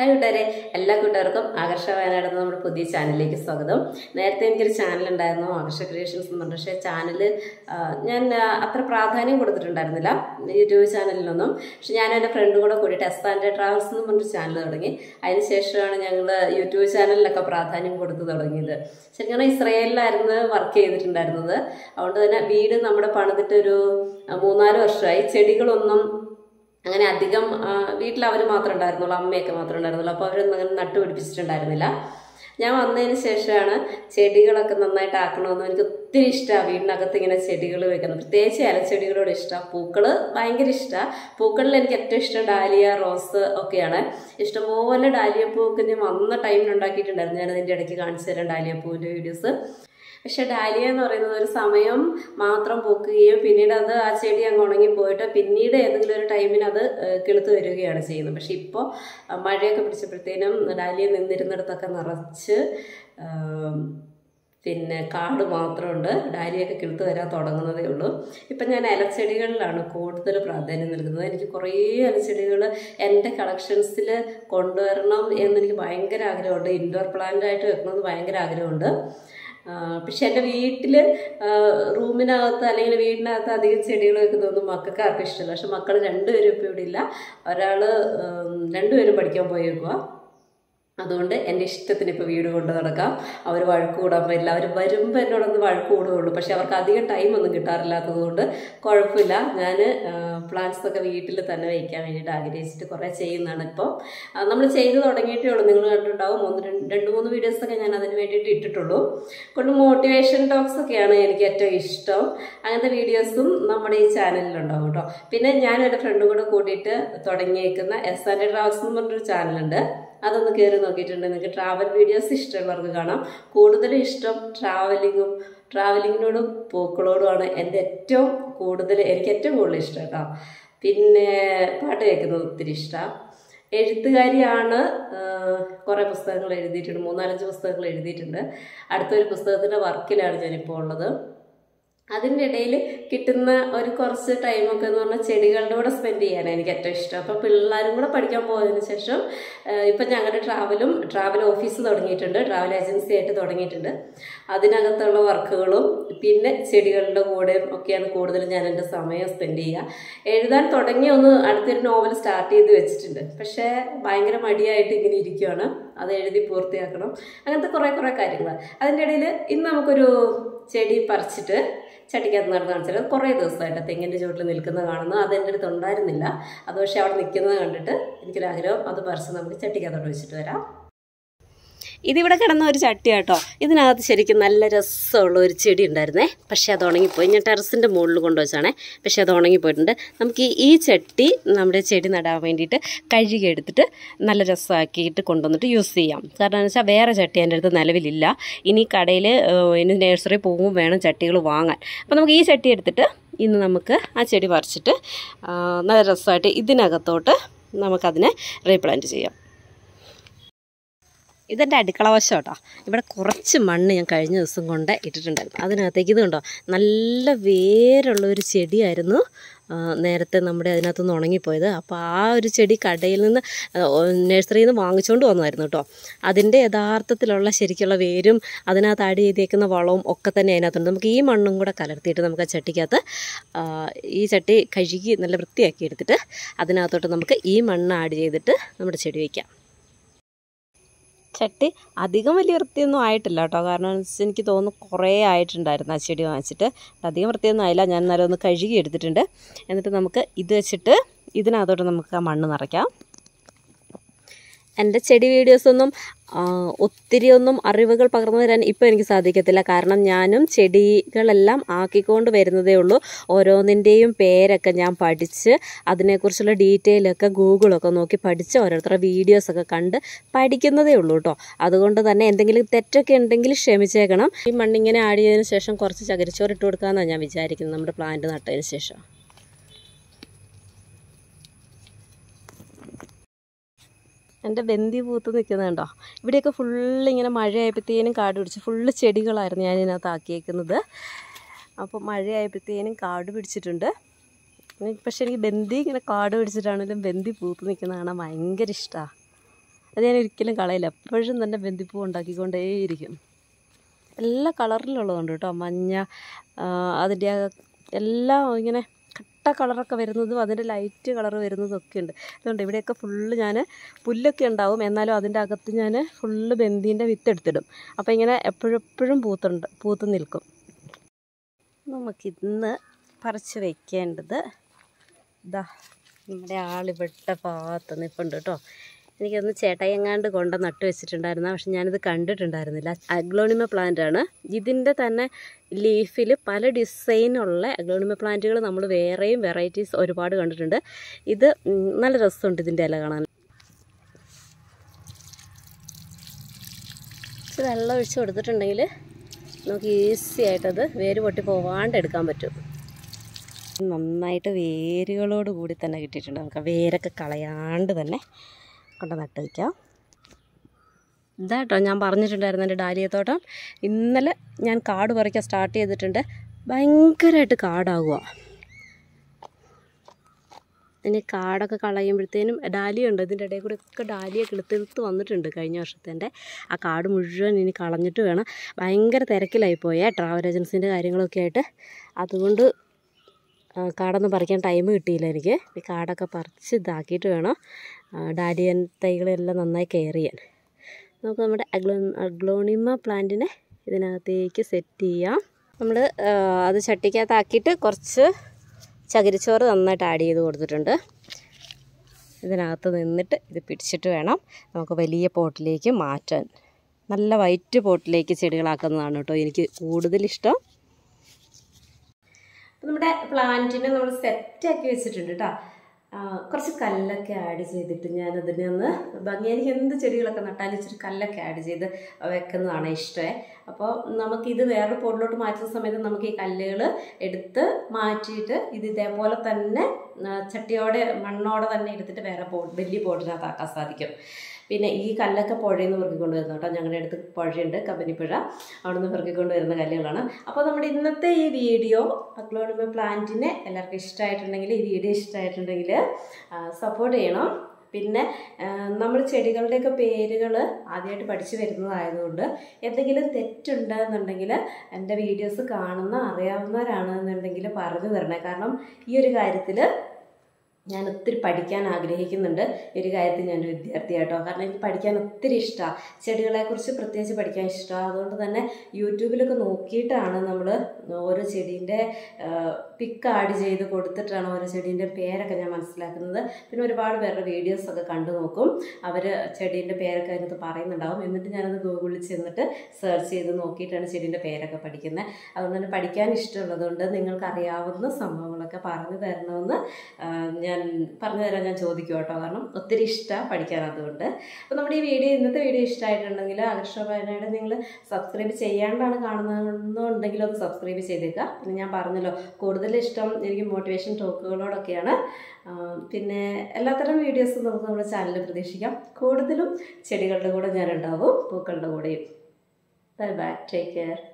hi കൂട്ടുകാരെ എല്ലാ കൂട്ടുകാർക്കും ആകർഷ വയനാട് എന്ന നമ്മുടെ പുതിയ ചാനലിലേക്ക് സ്വാഗതം നേരത്തെ എനിക്കൊരു ചാനൽ ഉണ്ടായിരുന്നു ആകർഷ ക്രിയേഷൻസ് എന്ന് പറഞ്ഞു പക്ഷേ ചാനൽ ഞാൻ ആ, അത്ര പ്രാധാന്യം കൊടുത്തിട്ടുണ്ടായിരുന്നില്ല യൂട്യൂബ് ചാനലിലൊന്നും പക്ഷെ ഞാൻ എൻ്റെ ഫ്രണ്ടും കൂടെ കൂടിയിട്ട് എസ് ആൻഡ് ട്രാവൽസ് എന്ന് പറഞ്ഞൊരു ചാനൽ തുടങ്ങി അതിന് ശേഷമാണ് ഞങ്ങൾ യൂട്യൂബ് ചാനലിലൊക്കെ പ്രാധാന്യം കൊടുത്തു തുടങ്ങിയത് ശരിക്കും പറഞ്ഞാൽ ഇസ്രയേലിലായിരുന്നു വർക്ക് ചെയ്തിട്ടുണ്ടായിരുന്നത് അതുകൊണ്ട് തന്നെ വീട് നമ്മുടെ പണിതിട്ട് ഒരു ആ, മൂന്നാല് വർഷമായി ചെടികളൊന്നും അങ്ങനെ അധികം വീട്ടിൽ അവർ മാത്രമേ ഉണ്ടായിരുന്നുള്ളൂ അമ്മയൊക്കെ മാത്രമേ ഉണ്ടായിരുന്നുള്ളൂ അപ്പോൾ അവരൊന്നും അങ്ങനെ നട്ടുപിടിപ്പിച്ചിട്ടുണ്ടായിരുന്നില്ല ഞാൻ വന്നതിന് ശേഷമാണ് ചെടികളൊക്കെ നന്നായിട്ട് ആക്കണമെന്ന് എനിക്ക് ഒത്തിരി ഇഷ്ടമാണ് വീടിനകത്ത് ഇങ്ങനെ ചെടികൾ വെക്കുന്നത് പ്രത്യേകിച്ച് ഇലച്ചെടികളോട് ഇഷ്ടമാണ് പൂക്കൾ ഭയങ്കര ഇഷ്ടമാണ് പൂക്കളിൽ എനിക്ക് ഏറ്റവും ഇഷ്ടം ഡാലിയ റോസ് ഒക്കെയാണ് ഇഷ്ടംപോലെ ഡാലിയ പൂക്ക് ഞാൻ വന്ന ടൈമിൽ ഉണ്ടാക്കിയിട്ടുണ്ടായിരുന്നു ഞാൻ അതിൻ്റെ ഇടയ്ക്ക് കാണിച്ചു തരാം ഡാലിയ പൂവിൻ്റെ വീഡിയോസ് പക്ഷെ ഡാലിയ എന്ന് പറയുന്നത് ഒരു സമയം മാത്രം പൂക്കുകയും പിന്നീട് അത് ആ ചെടി അങ്ങ് ഉണങ്ങി പോയിട്ട് പിന്നീട് ഏതെങ്കിലും ഒരു ടൈമിന് അത് ഏഹ്, കിളുത്ത് വരികയാണ് ചെയ്യുന്നത് പക്ഷെ ഇപ്പോൾ മഴയൊക്കെ പിടിച്ചപ്പോഴത്തേനും ഡാലിയ നിന്നിരുന്നിടത്തൊക്കെ നിറച്ച് ആം, പിന്നെ കാട് മാത്രമുണ്ട് ഡാലിയൊക്കെ കിളുത്ത് വരാൻ തുടങ്ങുന്നതേ ഉള്ളൂ ഇപ്പം ഞാൻ ഇലച്ചെടികളിലാണ് കൂടുതൽ പ്രാധാന്യം നൽകുന്നത് എനിക്ക് കുറേ ഇലച്ചെടികൾ എൻ്റെ കളക്ഷൻസിൽ കൊണ്ടുവരണം എന്നെനിക്ക് ഭയങ്കര ആഗ്രഹമുണ്ട് ഇൻഡോർ പ്ലാന്റ് ആയിട്ട് വെക്കണമെന്ന് ഭയങ്കര ആഗ്രഹമുണ്ട് ആ, പക്ഷെ എൻ്റെ വീട്ടിൽ റൂമിനകത്ത് അല്ലെങ്കിൽ വീടിനകത്ത് അധികം ചെടികൾ വെക്കുന്നതൊന്നും മക്കൾക്ക് ആർക്കും ഇഷ്ടമല്ല പക്ഷെ മക്കൾ രണ്ടുപേരും ഇപ്പോൾ ഇവിടെ ഇല്ല ഒരാൾ രണ്ടുപേരും പഠിക്കാൻ പോയേക്കുക അതുകൊണ്ട് എൻ്റെ ഇഷ്ടത്തിന് ഇപ്പോൾ വീട് കൊണ്ട് നടക്കാം അവർ വഴക്ക് കൂടാൻ പറ്റില്ല അവർ വരുമ്പോൾ എന്നോടൊന്ന് വഴക്ക് കൂടുകയുള്ളൂ പക്ഷെ അവർക്ക് അധികം ടൈമൊന്നും കിട്ടാറില്ലാത്തത് കൊണ്ട് കുഴപ്പമില്ല ഞാൻ പ്ലാന്റ്സ് ഒക്കെ വീട്ടിൽ തന്നെ വയ്ക്കാൻ വേണ്ടിയിട്ട് ആഗ്രഹിച്ചിട്ട് കുറേ ചെയ്യുന്നതാണ് ഇപ്പോൾ നമ്മൾ ചെയ്ത് തുടങ്ങിയിട്ടേ ഉള്ളൂ നിങ്ങൾ കണ്ടിട്ടുണ്ടാവും ഒന്ന് രണ്ട് രണ്ട് മൂന്ന് വീഡിയോസൊക്കെ ഞാൻ അതിന് വേണ്ടിയിട്ട് ഇട്ടിട്ടുള്ളൂ കൊണ്ട് മോട്ടിവേഷൻ ടോക്സ് ഒക്കെയാണ് എനിക്ക് ഏറ്റവും ഇഷ്ടം അങ്ങനത്തെ വീഡിയോസും നമ്മുടെ ഈ ചാനലിലുണ്ടാവും കേട്ടോ പിന്നെ ഞാനും എൻ്റെ ഫ്രണ്ടും കൂടെ കൂടിയിട്ട് തുടങ്ങിയേക്കുന്ന എസ് ആൻഡ് ട്രാവൽസ് എന്ന് പറഞ്ഞൊരു ചാനലുണ്ട് അതൊന്ന് കയറി നോക്കിയിട്ടുണ്ട് നിങ്ങൾക്ക് ട്രാവൽ വീഡിയോസ് ഇഷ്ടമുള്ളവർക്ക് കാണാം കൂടുതലും ഇഷ്ടം ട്രാവലിങ്ങും ട്രാവലിങ്ങിനോടും പൂക്കളോടുമാണ് എൻ്റെ ഏറ്റവും കൂടുതൽ എനിക്ക് ഏറ്റവും കൂടുതൽ ഇഷ്ടം കേട്ടോ പിന്നെ പാട്ട് കേൾക്കുന്നത് ഒത്തിരി ഇഷ്ടമാണ് എഴുത്തുകാരിയാണ് കുറേ പുസ്തകങ്ങൾ എഴുതിയിട്ടുണ്ട് മൂന്നാലഞ്ച് പുസ്തകങ്ങൾ എഴുതിയിട്ടുണ്ട് അടുത്തൊരു പുസ്തകത്തിൻ്റെ വർക്കിലാണ് ഞാനിപ്പോൾ ഉള്ളത് അതിൻ്റെ ഇടയിൽ കിട്ടുന്ന ഒരു കുറച്ച് ടൈമൊക്കെ എന്ന് പറഞ്ഞാൽ ചെടികളുടെ കൂടെ സ്പെൻഡ് ചെയ്യാനാണ് എനിക്ക് ഏറ്റവും ഇഷ്ടം അപ്പോൾ പിള്ളേരും കൂടെ പഠിക്കാൻ പോയതിന് ശേഷം ഇപ്പം ഞങ്ങളുടെ ട്രാവലും ട്രാവൽ ഓഫീസ് തുടങ്ങിയിട്ടുണ്ട് ട്രാവൽ ഏജൻസി ആയിട്ട് തുടങ്ങിയിട്ടുണ്ട് അതിനകത്തുള്ള വർക്കുകളും പിന്നെ ചെടികളുടെ കൂടെയും ഒക്കെയാണ് കൂടുതലും ഞാൻ എൻ്റെ സമയം സ്പെൻഡ് ചെയ്യുക എഴുതാൻ തുടങ്ങിയ ഒന്ന് അടുത്തൊരു നോവൽ സ്റ്റാർട്ട് ചെയ്ത് വെച്ചിട്ടുണ്ട് പക്ഷേ ഭയങ്കര മടിയായിട്ട് ഇങ്ങനെ ഇരിക്കുകയാണ് അത് എഴുതി പൂർത്തിയാക്കണം അങ്ങനത്തെ കുറേ കുറേ കാര്യങ്ങൾ അതിൻ്റെ ഇടയിൽ ഇന്ന് നമുക്കൊരു ചെടി പറിച്ചിട്ട് ചട്ടിക്കകത്ത് നടന്ന് കാണിച്ചത് കുറേ ദിവസമായിട്ട് തെങ്ങിൻ്റെ ചുവട്ടിൽ നിൽക്കുന്നത് കാണുന്നു അത് എൻ്റെ അടുത്ത് ഉണ്ടായിരുന്നില്ല അത് പക്ഷേ അവിടെ നിൽക്കുന്നത് കണ്ടിട്ട് എനിക്കൊരാഗ്രഹം അത് പറിച്ച് നമുക്ക് ചട്ടിക്കകത്തോട്ട് വെച്ചിട്ട് വരാം ഇതിവിടെ കിടന്ന ഒരു ചട്ടിയാട്ടോ ഇതിനകത്ത് ശരിക്കും നല്ല രസമുള്ള ഒരു ചെടി ഉണ്ടായിരുന്നേ പക്ഷേ അത് ഉണങ്ങിപ്പോയി ഞാൻ ടെറസിൻ്റെ മുകളിൽ കൊണ്ടുവച്ചാണേ പക്ഷേ അത് ഉണങ്ങിപ്പോയിട്ടുണ്ട് നമുക്ക് ഈ- ഈ ചട്ടി നമ്മുടെ ചെടി നടാൻ വേണ്ടിയിട്ട് കഴുകി എടുത്തിട്ട് നല്ല രസമാക്കിയിട്ട് കൊണ്ടുവന്നിട്ട് യൂസ് ചെയ്യാം കാരണം എന്ന് വെച്ചാൽ വേറെ ചട്ടി എൻ്റെ അടുത്ത് നിലവിലില്ല ഇനി കടയിൽ ഇനി നഴ്സറി പോകുമ്പോൾ വേണം ചട്ടികൾ വാങ്ങാൻ അപ്പോൾ നമുക്ക് ഈ ചട്ടി എടുത്തിട്ട് ഇന്ന് നമുക്ക് ആ ചെടി പറിച്ചിട്ട് ആ, നല്ല രസമായിട്ട് ഇതിനകത്തോട്ട് നമുക്കതിനെ റീപ്ലാന്റ് ചെയ്യാം ഇതെൻ്റെ അടുക്കള വശം കേട്ടോ ഇവിടെ കുറച്ച് മണ്ണ് ഞാൻ കഴിഞ്ഞ ദിവസം കൊണ്ട് ഇട്ടിട്ടുണ്ടായിരുന്നു അതിനകത്തേക്ക് ഇത് കണ്ടോ നല്ല വേരുള്ള ഒരു ചെടിയായിരുന്നു ആ, നേരത്തെ നമ്മുടെ അതിനകത്തുനിന്ന് ഉണങ്ങിപ്പോയത് അപ്പോൾ ആ ഒരു ചെടി കടയിൽ നിന്ന് നഴ്സറിയിൽ നിന്ന് വാങ്ങിച്ചുകൊണ്ട് വന്നതായിരുന്നു കേട്ടോ അതിൻ്റെ യഥാർത്ഥത്തിലുള്ള ശരിക്കുള്ള വേരും അതിനകത്ത് ആഡ് ചെയ്തേക്കുന്ന വളവും ഒക്കെ തന്നെ അതിനകത്തുണ്ട് നമുക്ക് ഈ മണ്ണും കൂടെ കലർത്തിയിട്ട് നമുക്ക് ആ ചട്ടിക്കകത്ത് ആ, ഈ ചട്ടി കഴുകി നല്ല വൃത്തിയാക്കി എടുത്തിട്ട് അതിനകത്തോട്ട് നമുക്ക് ഈ മണ്ണ് ആഡ് ചെയ്തിട്ട് നമ്മുടെ ചെടി വയ്ക്കാം ചട്ടി അധികം വലിയ വൃത്തിയൊന്നും ആയിട്ടില്ല കേട്ടോ കാരണം എന്ന് വെച്ചാൽ എനിക്ക് തോന്നുന്നു കുറേ ആയിട്ടുണ്ടായിരുന്നു ആ ചെടി വാങ്ങിച്ചിട്ട് അധികം വൃത്തിയൊന്നും ആയില്ല ഞാൻ നേരം ഒന്ന് കഴുകി എടുത്തിട്ടുണ്ട് എന്നിട്ട് നമുക്ക് ഇത് വെച്ചിട്ട് ഇതിനകത്തോട്ട് നമുക്ക് ആ മണ്ണ് നിറയ്ക്കാം എൻ്റെ ചെടി വീഡിയോസൊന്നും ആ, ഒത്തിരിയൊന്നും അറിവുകൾ പകർന്നു തരാൻ ഇപ്പോൾ എനിക്ക് സാധിക്കത്തില്ല കാരണം ഞാനും ചെടികളെല്ലാം ആക്കിക്കൊണ്ട് വരുന്നതേ ഉള്ളൂ ഓരോന്നിൻ്റെയും പേരൊക്കെ ഞാൻ പഠിച്ച് അതിനെക്കുറിച്ചുള്ള ഡീറ്റെയിലൊക്കെ ഗൂഗിളൊക്കെ നോക്കി പഠിച്ച് ഓരോരുത്തരുടെ വീഡിയോസൊക്കെ കണ്ട് പഠിക്കുന്നതേ ഉള്ളൂ കേട്ടോ അതുകൊണ്ട് തന്നെ എന്തെങ്കിലും തെറ്റൊക്കെ ഉണ്ടെങ്കിൽ ക്ഷമിച്ചേക്കണം ഈ മണ്ണിങ്ങനെ ആഡ് ചെയ്തതിന് ശേഷം കുറച്ച് ചകിരിച്ചോറ് ഇട്ട് കൊടുക്കാമെന്നാണ് ഞാൻ വിചാരിക്കുന്നത് നമ്മുടെ പ്ലാന്റ് നട്ടതിന് ശേഷം എൻ്റെ ബന്ദി പൂത്ത് നിൽക്കുന്നത് കണ്ടോ ഇവിടെയൊക്കെ ഫുള്ള് ഇങ്ങനെ മഴയായപ്പോഴത്തേനും കാട് പിടിച്ച് ഫുള്ള് ചെടികളായിരുന്നു ഞാൻ ഇതിനകത്ത് ആക്കിയേക്കുന്നത് അപ്പോൾ മഴയായപ്പോഴത്തേനും കാട് പിടിച്ചിട്ടുണ്ട് എനിക്ക് പക്ഷേ എനിക്ക് ബന്ദി ഇങ്ങനെ കാട് പിടിച്ചിട്ടാണെങ്കിലും ബന്ദി പൂത്ത് നിൽക്കുന്ന കാണാൻ ഭയങ്കര ഇഷ്ടമാണ് അത് ഞാൻ ഒരിക്കലും കളയില്ല എപ്പോഴും തന്നെ ബന്ദിപ്പൂ ഉണ്ടാക്കിക്കൊണ്ടേയിരിക്കും എല്ലാ കളറിലുള്ളതുണ്ട് കേട്ടോ മഞ്ഞ ആ, അതിൻ്റെ ആ എല്ലാം ഇങ്ങനെ കട്ട കളറൊക്കെ വരുന്നതും അതിൻ്റെ ലൈറ്റ് കളർ വരുന്നതും ഒക്കെ ഉണ്ട് അതുകൊണ്ട് ഇവിടെയൊക്കെ ഫുള്ള് ഞാൻ പുല്ലൊക്കെ ഉണ്ടാവും എന്നാലും അതിൻ്റെ അകത്ത് ഞാൻ ഫുള്ള് ബന്ദീൻ്റെ വിത്ത് എടുത്തിടും അപ്പോൾ ഇങ്ങനെ എപ്പോഴും എപ്പോഴും പൂത്തുണ്ട് പൂത്ത് നിൽക്കും നമുക്കിന്ന് പറിച്ച് വയ്ക്കേണ്ടത് ഇതാ നമ്മുടെ ആളിവിട്ട ഭാഗത്ത് നിൽപ്പുണ്ട് കേട്ടോ എനിക്കൊന്ന് ചേട്ടായെങ്ങാണ്ട് കൊണ്ട് നട്ട് വെച്ചിട്ടുണ്ടായിരുന്നു പക്ഷെ ഞാനിത് കണ്ടിട്ടുണ്ടായിരുന്നില്ല അഗ്ലോണിമ പ്ലാന്റ് ആണ് ഇതിൻ്റെ തന്നെ ലീഫിൽ പല ഡിസൈനുള്ള അഗ്ലോണിമ പ്ലാന്റുകൾ നമ്മൾ വേറെയും വെറൈറ്റീസ് ഒരുപാട് കണ്ടിട്ടുണ്ട് ഇത് ഉം, നല്ല രസമുണ്ട് ഇതിൻ്റെ ഇല കാണാൻ കുറച്ച് വെള്ളം ഒഴിച്ച് കൊടുത്തിട്ടുണ്ടെങ്കിൽ നമുക്ക് ഈസി ആയിട്ടത് വേര് പൊട്ടി പോവാണ്ട് എടുക്കാൻ പറ്റും നന്നായിട്ട് വേരുകളോട് കൂടി തന്നെ കിട്ടിയിട്ടുണ്ട് നമുക്ക് ആ വേരൊക്കെ കളയാണ്ട് തന്നെ കൊണ്ട് നട്ട് വയ്ക്കാം ഇതാട്ടോ ഞാൻ പറഞ്ഞിട്ടുണ്ടായിരുന്നു എൻ്റെ ഡാലിയത്തോട്ടം ഇന്നലെ ഞാൻ കാട് പറിക്കാൻ സ്റ്റാർട്ട് ചെയ്തിട്ടുണ്ട് ഭയങ്കരമായിട്ട് കാടാകുക ഇനി കാടൊക്കെ കളയുമ്പോഴത്തേനും ഡാലിയുണ്ട് ഇതിൻ്റെ ഇടയിൽ കൂടെ ഒക്കെ ഡാലിയ കിളുത്തിരുത്ത് വന്നിട്ടുണ്ട് കഴിഞ്ഞ വർഷത്തെ ആ കാട് മുഴുവൻ ഇനി കളഞ്ഞിട്ട് വേണം ഭയങ്കര തിരക്കിലായി പോയേ ട്രാവൽ ഏജൻസിൻ്റെ കാര്യങ്ങളൊക്കെ ആയിട്ട് അതുകൊണ്ട് ആ, കാടൊന്നും പറിക്കാൻ ടൈം കിട്ടിയില്ല എനിക്ക് ഈ കാടൊക്കെ പറിച്ച് ഇതാക്കിയിട്ട് വേണം ആ, ഡാലിയൻ തൈകളെല്ലാം നന്നായി കെയർ ചെയ്യാൻ നമുക്ക് നമ്മുടെ അഗ്ലോ അഗ്ലോണിമ പ്ലാന്റിനെ ഇതിനകത്തേക്ക് സെറ്റ് ചെയ്യാം നമ്മൾ അത് ചട്ടിക്കകത്താക്കിയിട്ട് കുറച്ച് ചകിരിച്ചോറ് നന്നായിട്ട് ആഡ് ചെയ്ത് കൊടുത്തിട്ടുണ്ട് ഇതിനകത്ത് നിന്നിട്ട് ഇത് പിടിച്ചിട്ട് വേണം നമുക്ക് വലിയ പോട്ടിലേക്ക് മാറ്റാൻ നല്ല വൈറ്റ് പോട്ടിലേക്ക് ചെടികളാക്കുന്നതാണ് കേട്ടോ എനിക്ക് കൂടുതലിഷ്ടം അപ്പം നമ്മുടെ പ്ലാന്റിനെ നമ്മൾ സെറ്റാക്കി വെച്ചിട്ടുണ്ട് കേട്ടോ കുറച്ച് കല്ലൊക്കെ ആഡ് ചെയ്തിട്ട് ഞാൻ അതിനെ ഒന്ന് ഭംഗി എനിക്ക് എന്ത് ചെടികളൊക്കെ നട്ടാലും ഇച്ചിരി കല്ലൊക്കെ ആഡ് ചെയ്ത് വെക്കുന്നതാണ് ഇഷ്ടമേ അപ്പോൾ നമുക്കിത് വേറെ പോട്ടിലോട്ട് മാറ്റുന്ന സമയത്ത് നമുക്ക് ഈ കല്ലുകൾ എടുത്ത് മാറ്റിയിട്ട് ഇത് ഇതേപോലെ തന്നെ ആ, ചട്ടിയോടെ മണ്ണോടെ തന്നെ എടുത്തിട്ട് വേറെ പോട്ട് വലിയ പോട്ടിനകത്താക്കാൻ സാധിക്കും പിന്നെ ഈ കല്ലൊക്കെ പുഴയിൽ നിന്ന് പെറുക്കിക്കൊണ്ട് വരുന്ന കേട്ടോ ഞങ്ങളുടെ അടുത്ത് പുഴയുണ്ട് കമ്പനിപ്പുഴ അവിടെ നിന്ന് പെറുക്കിക്കൊണ്ട് വരുന്ന കല്ലുകളാണ് അപ്പോൾ നമ്മുടെ ഇന്നത്തെ ഈ വീഡിയോ അക്ലോണിമ പ്ലാന്റിനെ എല്ലാവർക്കും ഇഷ്ടമായിട്ടുണ്ടെങ്കിൽ ഈ വീഡിയോ ഇഷ്ടമായിട്ടുണ്ടെങ്കിൽ സപ്പോർട്ട് ചെയ്യണം പിന്നെ നമ്മൾ ചെടികളുടെയൊക്കെ പേരുകൾ ആദ്യമായിട്ട് പഠിച്ചു വരുന്നതായതുകൊണ്ട് എന്തെങ്കിലും തെറ്റുണ്ടെന്നുണ്ടെങ്കിൽ എൻ്റെ വീഡിയോസ് കാണുന്ന അറിയാവുന്നവരാണെന്നുണ്ടെങ്കിൽ പറഞ്ഞു തരണേ കാരണം ഈ ഒരു കാര്യത്തിൽ ഞാൻ ഒത്തിരി പഠിക്കാൻ ആഗ്രഹിക്കുന്നുണ്ട് ഈ ഒരു കാര്യത്തിൽ ഞാനൊരു വിദ്യാർത്ഥിയായിട്ടോ കാരണം എനിക്ക് പഠിക്കാൻ ഒത്തിരി ഇഷ്ടമാണ് ചെടികളെക്കുറിച്ച് പ്രത്യേകിച്ച് പഠിക്കാൻ ഇഷ്ടമാണ് അതുകൊണ്ട് തന്നെ യൂട്യൂബിലൊക്കെ നോക്കിയിട്ടാണ് നമ്മൾ ഓരോ ചെടീൻ്റെ പിക്ക് ആഡ് ചെയ്ത് കൊടുത്തിട്ടാണ് ഓരോ ചെടീൻ്റെ പേരൊക്കെ ഞാൻ മനസ്സിലാക്കുന്നത് പിന്നെ ഒരുപാട് പേരുടെ വീഡിയോസൊക്കെ കണ്ടു നോക്കും അവർ ചെടീൻ്റെ പേരൊക്കെ അതിനകത്ത് പറയുന്നുണ്ടാവും എന്നിട്ട് ഞാനത് ഗൂഗിളിൽ ചെന്നിട്ട് സെർച്ച് ചെയ്ത് നോക്കിയിട്ടാണ് ചെടീൻ്റെ പേരൊക്കെ പഠിക്കുന്നത് അതുകൊണ്ട് തന്നെ പഠിക്കാൻ ഇഷ്ടമുള്ളതുകൊണ്ട് നിങ്ങൾക്ക് അറിയാവുന്ന സംഭവങ്ങളൊക്കെ പറഞ്ഞു തരണമെന്ന് ആ, ഞാൻ പറഞ്ഞു തരാൻ ഞാൻ ചോദിക്കും കേട്ടോ കാരണം ഒത്തിരി ഇഷ്ടമാണ് പഠിക്കാൻ അതുകൊണ്ട് അപ്പോൾ നമ്മുടെ ഈ വീഡിയോ ഇന്നത്തെ വീഡിയോ ഇഷ്ടമായിട്ടുണ്ടെങ്കിൽ ആകർഷകമായിട്ട് നിങ്ങൾ സബ്സ്ക്രൈബ് ചെയ്യാണ്ടാണ് കാണുന്നതെന്നുണ്ടെങ്കിൽ ഒന്ന് സബ്സ്ക്രൈബ് ചെയ്തേക്കുക പിന്നെ ഞാൻ പറഞ്ഞല്ലോ കൂടുതൽ ഇഷ്ടം എനിക്ക് മോട്ടിവേഷൻ ടോക്കുകളോടൊക്കെയാണ് ആ, പിന്നെ എല്ലാത്തരം വീഡിയോസും നമുക്ക് നമ്മുടെ ചാനലിൽ പ്രതീക്ഷിക്കാം കൂടുതലും ചെടികളുടെ കൂടെ ഞാൻ ഉണ്ടാവും പൂക്കളുടെ കൂടെയും ബൈ ബൈ ടേക്ക് കെയർ